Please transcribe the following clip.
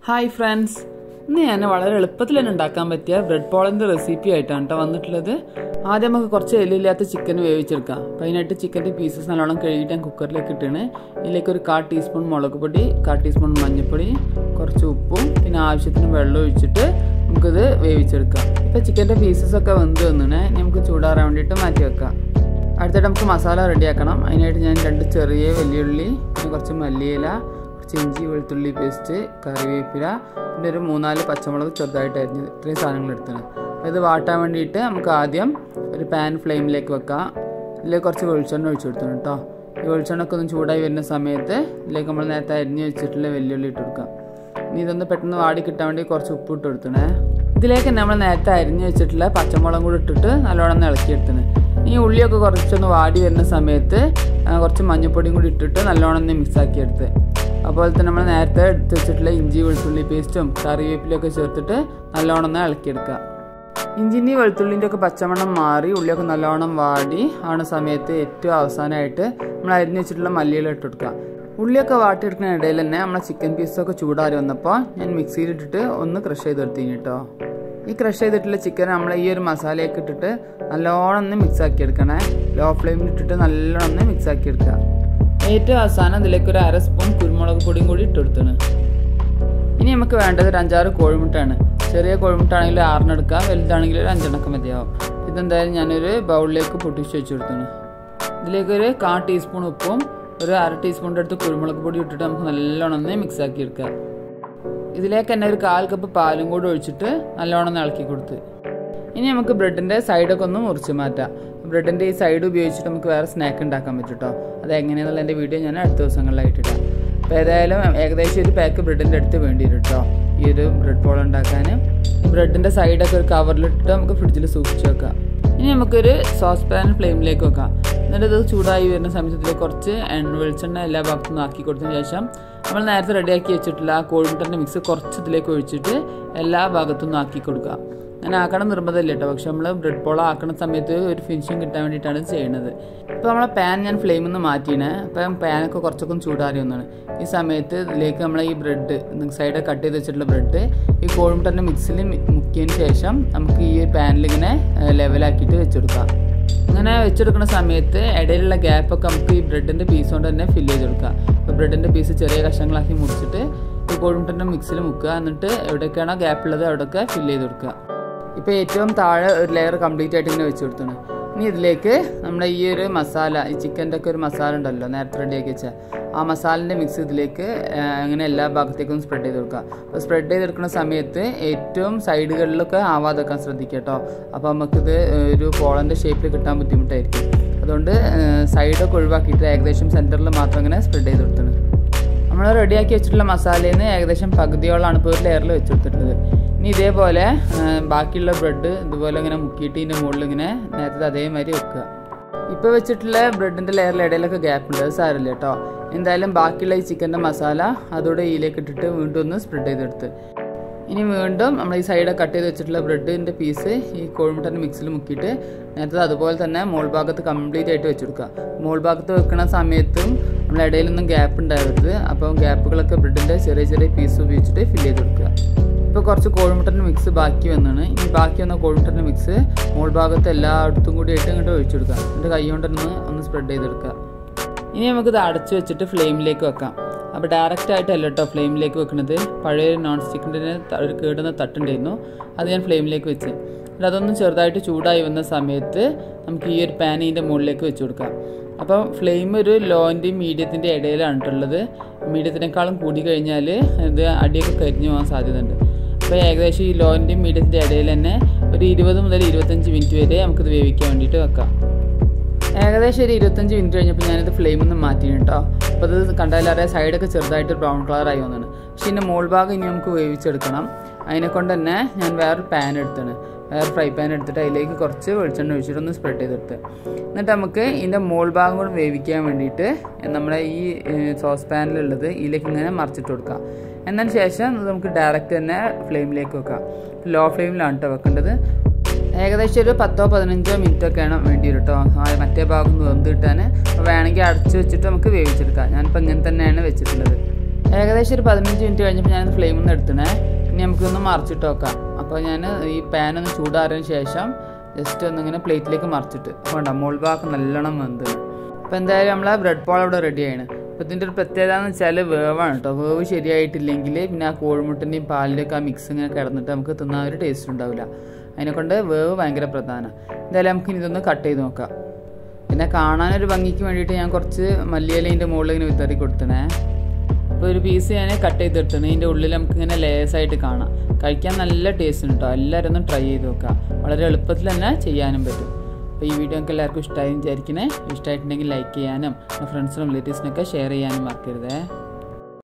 hi friends ഇന്ന് ഞാൻ വളരെ എളുപ്പത്തിൽ തന്നെ ഉണ്ടാക്കാൻ പറ്റിയ ബ്രെഡ് പോളൻ്റെ റെസിപ്പി ആയിട്ടാണ് കേട്ടോ വന്നിട്ടുള്ളത് ആദ്യം നമുക്ക് കുറച്ച് എല്ലില്ലാത്ത ചിക്കൻ വേവിച്ചെടുക്കാം അപ്പം അതിനായിട്ട് ചിക്കൻ്റെ പീസസ് നല്ലോണം കഴുകിയിട്ട് ഞാൻ കുക്കറിലേക്ക് ഇട്ടാണ് ഇതിലേക്ക് ഒരു കാ ടീസ്പൂൺ മുളക് പൊടി കാ ടീസ്പൂൺ മഞ്ഞൾപ്പൊടി കുറച്ച് ഉപ്പും പിന്നെ ആവശ്യത്തിന് വെള്ളം ഒഴിച്ചിട്ട് നമുക്കിത് വേവിച്ചെടുക്കാം ഇപ്പം ചിക്കൻ്റെ പീസസ് ഒക്കെ വെന്ത് വന്നിനെ നമുക്ക് ചൂടാറാൻ വേണ്ടിയിട്ട് മാറ്റി വെക്കാം അടുത്തിട്ട് നമുക്ക് മസാല റെഡിയാക്കണം അതിനായിട്ട് ഞാൻ രണ്ട് ചെറിയ വെല്ലുള്ളി പിന്നെ കുറച്ച് മല്ലിയില കുറച്ച് ഇഞ്ചി വെളുത്തുള്ളി പേസ്റ്റ് കറിവേപ്പില പിന്നെ ഒരു മൂന്നാല് പച്ചമുളക് ചെറുതായിട്ട് അരിഞ്ഞത് ഇത്രയും സാധനങ്ങൾ എടുത്തത് അപ്പോൾ ഇത് വാട്ടാൻ വേണ്ടിയിട്ട് നമുക്ക് ആദ്യം ഒരു പാൻ ഫ്ലെയിമിലേക്ക് വെക്കാം ഇതിലേക്ക് കുറച്ച് വെളിച്ചെണ്ണ ഒഴിച്ചു കൊടുക്കണം കേട്ടോ ഈ വെളിച്ചെണ്ണ ഒക്കെ ഒന്ന് ചൂടായി വരുന്ന സമയത്ത് ഇതിലേക്ക് നമ്മൾ നേരത്തെ അരിഞ്ഞ് വെച്ചിട്ടുള്ള വെല്ലുള്ളി ഇട്ട് കൊടുക്കാം ഇനി ഇതൊന്ന് പെട്ടെന്ന് വാടി കിട്ടാൻ വേണ്ടി കുറച്ച് ഉപ്പ് ഇട്ട് കൊടുത്തണേ ഇതിലേക്ക് നമ്മൾ നേരത്തെ അരിഞ്ഞ് വെച്ചിട്ടുള്ള പച്ചമുളകും കൂടി ഇട്ടിട്ട് നല്ലോണം ഇളക്കിയെടുത്തത് ഈ ഉള്ളിയൊക്കെ കുറച്ചൊന്ന് വാടി വരുന്ന സമയത്ത് കുറച്ച് മഞ്ഞൾപ്പൊടിയും കൂടി ഇട്ടിട്ട് നല്ലോണം ഒന്ന് മിക്സ് ആക്കിയെടുത്ത് അതുപോലെ തന്നെ നമ്മൾ നേരത്തെ എടുത്ത് വെച്ചിട്ടുള്ള ഇഞ്ചി വെളുത്തുള്ളി പേസ്റ്റും കറിവേപ്പിലൊക്കെ ചേർത്തിട്ട് നല്ലോണം ഒന്ന് ഇളക്കിയെടുക്കുക ഇഞ്ചിൻ്റെ വെളുത്തുള്ളിൻ്റെ ഒക്കെ പച്ചമണം മാറി ഉള്ളിയൊക്കെ നല്ലോണം വാടി ആവുന്ന സമയത്ത് ഏറ്റവും അവസാനമായിട്ട് നമ്മൾ അരിഞ്ഞ് വെച്ചിട്ടുള്ള മല്ലിയില ഇട്ട് കൊടുക്കുക ഉള്ളിയൊക്കെ വാട്ടിയെടുക്കുന്ന ഇടയിൽ തന്നെ നമ്മളെ ചിക്കൻ പീസൊക്കെ ചൂടാറി വന്നപ്പോൾ ഞാൻ മിക്സിയിലിട്ടിട്ട് ഒന്ന് ക്രഷ് ചെയ്തെടുത്തിന് കേട്ടോ ഈ ക്രഷ് ചെയ്തിട്ടുള്ള ചിക്കൻ നമ്മൾ ഈ ഒരു മസാലയൊക്കെ ഇട്ടിട്ട് നല്ലോണം ഒന്ന് മിക്സ് ആക്കി എടുക്കണേ ലോ ഫ്ലെയിമിൽ ഇട്ടിട്ട് നല്ലോണം ഒന്ന് മിക്സ് ആക്കി എടുക്കുക ഏറ്റവും അവസാനം ഇതിലേക്ക് ഒരു അര സ്പൂൺ കുരുമുളക് പൊടിയും കൂടി ഇട്ടെടുത്താണ് ഇനി നമുക്ക് വേണ്ടത് ഒരു അഞ്ചാറ് കോഴിമുട്ടയാണ് ചെറിയ കോഴിമുട്ടാണെങ്കിൽ ആറിനെടുക്കാം വലുതാണെങ്കിൽ ഒരു അഞ്ചെണ്ണക്കം മതിയാവും ഇതെന്തായാലും ഞാനൊരു ബൗളിലേക്ക് പൊട്ടിച്ച് വെച്ച് കൊടുത്താണ് ഇതിലേക്ക് ഒരു കാ ടീസ്പൂൺ ഉപ്പും ഒരു അര ടീസ്പൂണിൻ്റെ അടുത്ത് കുരുമുളക് പൊടി ഇട്ടിട്ട് നമുക്ക് നല്ലോണം ഒന്ന് മിക്സ് ആക്കി എടുക്കാം ഇതിലേക്ക് തന്നെ ഒരു കാൽ കപ്പ് പാലും കൂടി ഒഴിച്ചിട്ട് നല്ലോണം ഒന്ന് ഇളക്കി കൊടുത്ത് ഇനി നമുക്ക് ബ്രെഡിൻ്റെ സൈഡൊക്കെ ഒന്ന് മുറിച്ച് മാറ്റാം ബ്രെഡിൻ്റെ ഈ സൈഡ് ഉപയോഗിച്ചിട്ട് നമുക്ക് വേറെ സ്നാക്ക് ഉണ്ടാക്കാൻ പറ്റും കേട്ടോ അത് എങ്ങനെയാണെന്നുള്ള എൻ്റെ വീഡിയോ ഞാൻ അടുത്ത ദിവസങ്ങളിലായിട്ട് ഇടാം അപ്പോൾ ഏതായാലും ഏകദേശം ഒരു പാക്ക് ബ്രെഡിൻ്റെ അടുത്ത് വേണ്ടി വരും കേട്ടോ ഈ ഒരു ബ്രെഡ് പോൾ ഉണ്ടാക്കാൻ ഈ ബ്രെഡിൻ്റെ സൈഡൊക്കെ ഒരു കവറിലിട്ടിട്ട് നമുക്ക് ഫ്രിഡ്ജിൽ സൂക്ഷിച്ച് വെക്കാം ഇനി നമുക്കൊരു സോസ് പാൻ ഫ്ലെയിമിലേക്ക് വെക്കാം എന്നിട്ട് ഇത് ചൂടായി വരുന്ന സമയത്ത് കുറച്ച് എണ്ണ വെളിച്ചെണ്ണ എല്ലാ ഭാഗത്തു നിന്നും ആക്കി കൊടുത്തതിന് ശേഷം നമ്മൾ നേരത്തെ റെഡിയാക്കി വെച്ചിട്ടുള്ള ആ കോഴിമുട്ടൻ്റെ മിക്സ് കുറച്ച് ഇതിലേക്ക് ഒഴിച്ചിട്ട് എല്ലാ ഭാഗത്തു നിന്നും ആക്കി കൊടുക്കുക അങ്ങനെ ആക്കണം നിർബന്ധമില്ല കേട്ടോ പക്ഷെ നമ്മൾ ബ്രെഡ് പോള ആക്കുന്ന സമയത്ത് ഒരു ഫിനിഷിങ് കിട്ടാൻ വേണ്ടിയിട്ടാണ് ചെയ്യുന്നത് ഇപ്പോൾ നമ്മളെ പാൻ ഞാൻ ഫ്ലെയിമിൽ നിന്ന് മാറ്റിയാണ് അപ്പം പാനൊക്കെ കുറച്ചൊക്കെ ചൂടാറി വന്നാണ് ഈ സമയത്ത് ഇതിലേക്ക് നമ്മൾ ഈ ബ്രെഡ് സൈഡ് കട്ട് ചെയ്ത് വെച്ചിട്ടുള്ള ബ്രെഡ് ഈ കോഴിമുട്ടൻ്റെ മിക്സിൽ മുക്കിയതിന് ശേഷം നമുക്ക് ഈ പാനിൽ ഇങ്ങനെ ലെവലാക്കിയിട്ട് വെച്ചെടുക്കാം അങ്ങനെ വെച്ചെടുക്കുന്ന സമയത്ത് ഇടയിലുള്ള ഗ്യാപ്പൊക്കെ നമുക്ക് ഈ ബ്രെഡിൻ്റെ പീസ് കൊണ്ട് തന്നെ ഫില്ല് ചെയ്ത് കൊടുക്കാം അപ്പോൾ ബ്രെഡിൻ്റെ പീസ് ചെറിയ കഷ്ണങ്ങളാക്കി മുറിച്ചിട്ട് ഈ കോഴിമുട്ടൻ്റെ മിക്സിൽ മുക്കുക എന്നിട്ട് എവിടെയൊക്കെയാണോ ഗ്യാപ്പ് ഉള്ളത് അവിടെയൊക്കെ ഫില്ല് ചെയ്ത് കൊടുക്കുക ഇപ്പോൾ ഏറ്റവും താഴെ ഒരു ലെയർ കംപ്ലീറ്റ് ആയിട്ട് ഇങ്ങനെ വെച്ച് കൊടുത്താണ് ഇനി ഇതിലേക്ക് നമ്മുടെ ഈ ഒരു മസാല ഈ ചിക്കൻ്റെ ഒക്കെ ഒരു മസാല ഉണ്ടല്ലോ നേരത്തെ റെഡിയാക്കി വെച്ചാൽ ആ മസാലിൻ്റെ മിക്സ് ഇതിലേക്ക് അങ്ങനെ എല്ലാ ഭാഗത്തേക്കും സ്പ്രെഡ് ചെയ്ത് കൊടുക്കുക അപ്പോൾ സ്പ്രെഡ് ചെയ്തെടുക്കുന്ന സമയത്ത് ഏറ്റവും സൈഡുകളിലൊക്കെ ആവാതെക്കാൻ ശ്രദ്ധിക്കുക കേട്ടോ അപ്പോൾ നമുക്കിത് ഒരു പോളൻ്റെ ഷേപ്പിൽ കിട്ടാൻ ബുദ്ധിമുട്ടായിരിക്കും അതുകൊണ്ട് സൈഡൊക്കെ ഒഴിവാക്കിയിട്ട് ഏകദേശം സെൻറ്ററിൽ മാത്രം ഇങ്ങനെ സ്പ്രെഡ് ചെയ്ത് കൊടുത്തത് നമ്മൾ റെഡിയാക്കി വെച്ചിട്ടുള്ള മസാലയിൽ നിന്ന് ഏകദേശം പകുതിയോളാണ് ഇപ്പോൾ ഒരു ലെയറിൽ വെച്ചെടുത്തിട്ടുള്ളത് ഇനി ഇതേപോലെ ബാക്കിയുള്ള ബ്രെഡ് ഇതുപോലെ ഇങ്ങനെ മുക്കിയിട്ട് ഇതിൻ്റെ മുകളിൽ ഇങ്ങനെ നേരത്തെ അതേമാതിരി വെക്കുക ഇപ്പോൾ വെച്ചിട്ടുള്ള ബ്രെഡിൻ്റെ ലെയറിൽ ഇടയിലൊക്കെ ഗ്യാപ്പ് ഉണ്ട് അത് സാരമില്ല കേട്ടോ എന്തായാലും ബാക്കിയുള്ള ഈ ചിക്കൻ്റെ മസാല അതോടെ ഇതിലേക്ക് ഇട്ടിട്ട് വീണ്ടും ഒന്ന് സ്പ്രെഡ് ചെയ്തെടുത്ത് ഇനി വീണ്ടും നമ്മൾ ഈ സൈഡ് കട്ട് ചെയ്ത് വെച്ചിട്ടുള്ള ബ്രെഡിൻ്റെ പീസ് ഈ കോഴിമുട്ടൻ്റെ മിക്സിൽ മുക്കിയിട്ട് നേരത്തെ അതുപോലെ തന്നെ മോൾ ഭാഗത്ത് കംപ്ലീറ്റ് ആയിട്ട് വെച്ചെടുക്കുക മോൾ ഭാഗത്ത് വെക്കുന്ന സമയത്തും നമ്മൾ ഇടയിലൊന്നും ഗ്യാപ്പ് ഉണ്ടാവരുത് അപ്പം ഗ്യാപ്പുകളൊക്കെ ബ്രെഡിൻ്റെ ചെറിയ ചെറിയ പീസ് ഉപയോഗിച്ചിട്ട് ഫില്ല് ചെയ്ത് കൊടുക്കുക ഇപ്പോൾ കുറച്ച് കോഴിമുട്ടൻ്റെ മിക്സ് ബാക്കി വന്നാണ് ഇനി ബാക്കി വന്ന കോഴിമുട്ടൻ്റെ മിക്സ് മോൾ ഭാഗത്ത് എല്ലായിടത്തും കൂടി ആയിട്ട് ഇങ്ങോട്ട് ഒഴിച്ചു കൊടുക്കുക എന്നിട്ട് കൈ കൊണ്ടൊന്ന് ഒന്ന് സ്പ്രെഡ് ചെയ്തെടുക്കുക ഇനി നമുക്കിത് അടച്ചു വെച്ചിട്ട് ഫ്ലെയിമിലേക്ക് വെക്കാം അപ്പോൾ ഡയറക്റ്റ് ആയിട്ടല്ല കേട്ടോ ഫ്ലെയിമിലേക്ക് വെക്കുന്നത് പഴയ നോൺ സ്റ്റിക്കിൻ്റെ ഒരു കേടുന്ന തട്ടുണ്ടായിരുന്നു അത് ഞാൻ ഫ്ലെയിമിലേക്ക് വെച്ച് എന്നിട്ട് അതൊന്ന് ചെറുതായിട്ട് ചൂടായി വന്ന സമയത്ത് നമുക്ക് ഈ ഒരു പാൻ ഇതിൻ്റെ മുകളിലേക്ക് വെച്ച് കൊടുക്കാം അപ്പോൾ ഫ്ലെയിം ഒരു ലോൻ്റെയും മീഡിയത്തിൻ്റെ ഇടയിലാണ് ഉള്ളത് മീഡിയത്തിനേക്കാളും കൂടി കഴിഞ്ഞാൽ ഇത് അടിയൊക്കെ കരിഞ്ഞു പോകാൻ സാധ്യതയുണ്ട് അപ്പോൾ ഏകദേശം ഈ ലോൻ്റെയും മീഡിയത്തിൻ്റെ ഇടയിൽ തന്നെ ഒരു ഇരുപത് മുതൽ ഇരുപത്തഞ്ച് മിനിറ്റ് വരെ നമുക്കിത് വേവിക്കാൻ വേണ്ടിയിട്ട് വെക്കാം ഏകദേശം ഒരു ഇരുപത്തഞ്ച് മിനിറ്റ് കഴിഞ്ഞപ്പോൾ ഞാനിത് ഫ്ലെയിമിൽ നിന്ന് മാറ്റി കേട്ടോ അപ്പോൾ ഇത് കണ്ടാലറിയാം സൈഡൊക്കെ ചെറുതായിട്ട് ബ്രൗൺ കളറായി വന്നാണ് പക്ഷേ ഇതിൻ്റെ മോൾ ഭാഗം ഇനി നമുക്ക് വേവിച്ചെടുക്കണം അതിനെ കൊണ്ട് തന്നെ ഞാൻ വേറെ പാൻ എടുത്താണ് വേറെ ഫ്രൈ പാൻ എടുത്തിട്ട് അതിലേക്ക് കുറച്ച് വെളിച്ചെണ്ണ ഒഴിച്ചിട്ട് ഒന്ന് സ്പ്രെഡ് ചെയ്തെടുത്ത് എന്നിട്ട് നമുക്ക് ഇതിൻ്റെ മോൾ ഭാഗം കൂടെ വേവിക്കാൻ വേണ്ടിയിട്ട് നമ്മുടെ ഈ സോസ് പാനിലുള്ളത് ഇതിലേക്ക് ഇങ്ങനെ മറിച്ചിട്ട് കൊടുക്കാം എന്നതിന് ശേഷം നമുക്ക് ഡയറക്റ്റ് തന്നെ ഫ്ലെയിമിലേക്ക് വെക്കാം ലോ ഫ്ലെയിമിലാണ് കേട്ടോ വെക്കേണ്ടത് ഏകദേശം ഒരു പത്തോ പതിനഞ്ചോ മിനിറ്റ് ഒക്കെയാണ് വേണ്ടി വരും കേട്ടോ മറ്റേ ഭാഗം വെന്ത് കിട്ടാൻ വേണമെങ്കിൽ അടച്ച് വെച്ചിട്ട് നമുക്ക് വേവിച്ചെടുക്കാം ഞാനിപ്പോൾ ഇങ്ങനെ തന്നെയാണ് വെച്ചിട്ടുള്ളത് ഏകദേശം ഒരു പതിനഞ്ച് മിനിറ്റ് കഴിഞ്ഞപ്പോൾ ഞാൻ ഫ്ലെയിമിൽ നിന്ന് എടുത്തണേ ഇനി നമുക്കൊന്ന് മറിച്ചിട്ട് നോക്കാം അപ്പോൾ ഞാൻ ഈ പാൻ ഒന്ന് ചൂടാറിയതിന് ശേഷം ജസ്റ്റ് ഒന്നിങ്ങനെ പ്ലേറ്റിലേക്ക് മറിച്ചിട്ട് വേണ്ട മോൾ ഭാഗം നല്ലോണം വെന്ത് അപ്പോൾ എന്തായാലും നമ്മളെ ബ്രെഡ് പോൾ അവിടെ റെഡി ആണ് അപ്പോൾ ഇതിൻ്റെ ഒരു പ്രത്യേകത എന്ന് വെച്ചാൽ വേവാണ് കേട്ടോ വേവ് ശരിയായിട്ടില്ലെങ്കിൽ പിന്നെ ആ കോഴിമുട്ടിൻ്റെയും പാലിൻ്റെയൊക്കെ ആ മിക്സ് ഇങ്ങനെ കിടന്നിട്ട് നമുക്ക് തിന്നാൻ ഒരു ടേസ്റ്റ് ഉണ്ടാവില്ല അതിനെക്കൊണ്ട് വേവ് ഭയങ്കര പ്രധാനമാണ് എന്തായാലും നമുക്ക് ഇനി ഇതൊന്ന് കട്ട് ചെയ്ത് നോക്കാം പിന്നെ കാണാനൊരു ഭംഗിക്ക് വേണ്ടിയിട്ട് ഞാൻ കുറച്ച് മല്ലിയിലേൻ്റെ മുകളിൽ ഇങ്ങനെ വിതറി കൊടുത്തണേ അപ്പോൾ ഒരു പീസ് ഞാൻ കട്ട് ചെയ്തിട്ടാണ് ഇതിൻ്റെ ഉള്ളിൽ നമുക്ക് ഇങ്ങനെ ലേസായിട്ട് കാണാം കഴിക്കാൻ നല്ല ടേസ്റ്റ് ഉണ്ട് കേട്ടോ എല്ലാവരും ഒന്ന് ട്രൈ ചെയ്ത് നോക്കുക വളരെ എളുപ്പത്തിൽ തന്നെ ചെയ്യാനും പറ്റും അപ്പോൾ ഈ വീഡിയോ ഒക്കെ എല്ലാവർക്കും ഇഷ്ടമായി വിചാരിക്കണേ ഇഷ്ടമായിട്ടുണ്ടെങ്കിൽ ലൈക്ക് ചെയ്യാനും ഫ്രണ്ട്സിനും റിലേറ്റീവ്സിനൊക്കെ ഷെയർ ചെയ്യാനും മറക്കരുതേ